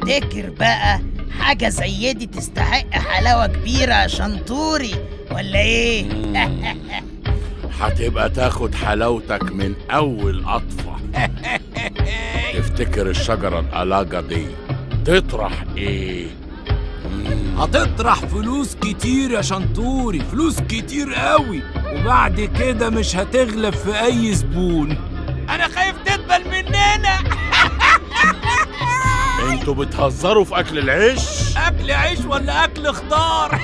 تفتكر بقى حاجة زي دي تستحق حلاوة كبيرة يا شنطوري ولا ايه؟ هتبقى تاخد حلاوتك من أول قطفة تفتكر الشجرة القلاجة دي تطرح إيه؟ هتطرح فلوس كتير يا شنطوري فلوس كتير قوي وبعد كده مش هتغلب في اي زبون انا خايف تدبل مننا انتوا بتهزروا في أكل العيش؟ اكل عيش ولا اكل خضار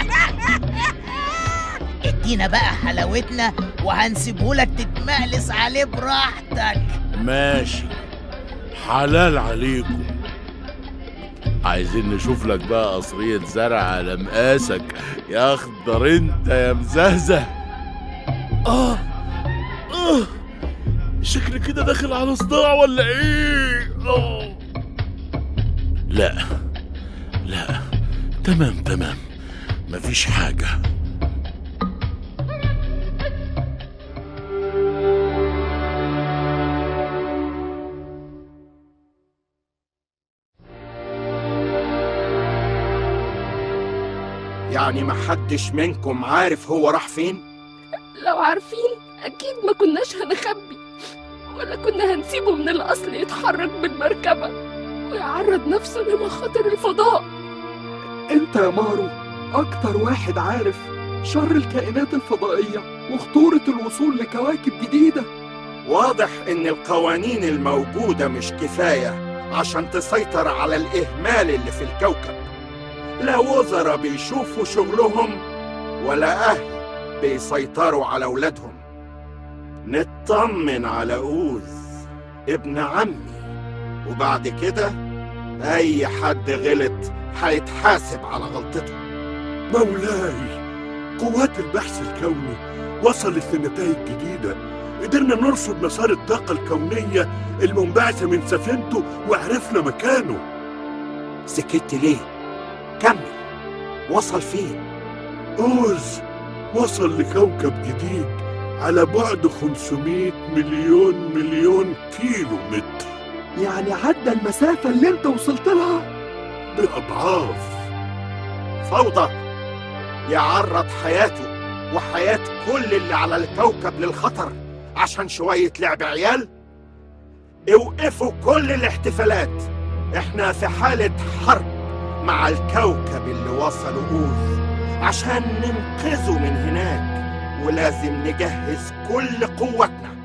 ادينا بقى حلاوتنا وهنسيبهولك تتمقلس عليه براحتك ماشي حلال عليكم عايزين نشوف لك بقى قصرية زرع على مقاسك يا اخضر انت يا مزهزه اه اه شكل كده داخل على صداع ولا ايه اه لا لا تمام تمام مفيش حاجة يعني محدش منكم عارف هو راح فين؟ لو عارفين أكيد ما كناش هنخبي ولا كنا هنسيبه من الأصل يتحرك بالمركبة ويعرض نفسه لمخاطر الفضاء انت يا مارو اكتر واحد عارف شر الكائنات الفضائية وخطورة الوصول لكواكب جديدة واضح إن القوانين الموجودة مش كفاية عشان تسيطر على الإهمال اللي في الكوكب لا وزراء بيشوفوا شغلهم ولا أهل بيسيطروا على أولادهم نطمن على أوز ابن عمي وبعد كده أي حد غلط هيتحاسب على غلطته مولاي قوات البحث الكوني وصلت لنتائج جديدة قدرنا نرصد مسار الطاقة الكونية المنبعثة من سفينته وعرفنا مكانه سكت ليه؟ كمل وصل فين؟ أوز وصل لكوكب جديد على بعد 500 مليون مليون كيلو متر يعني عدى المسافة اللي انت وصلت لها بأضعاف فوضى يعرض حياته وحياة كل اللي على الكوكب للخطر عشان شوية لعب عيال اوقفوا كل الاحتفالات احنا في حالة حرب مع الكوكب اللي وصلوا أوز عشان ننقذه من هناك ولازم نجهز كل قوتنا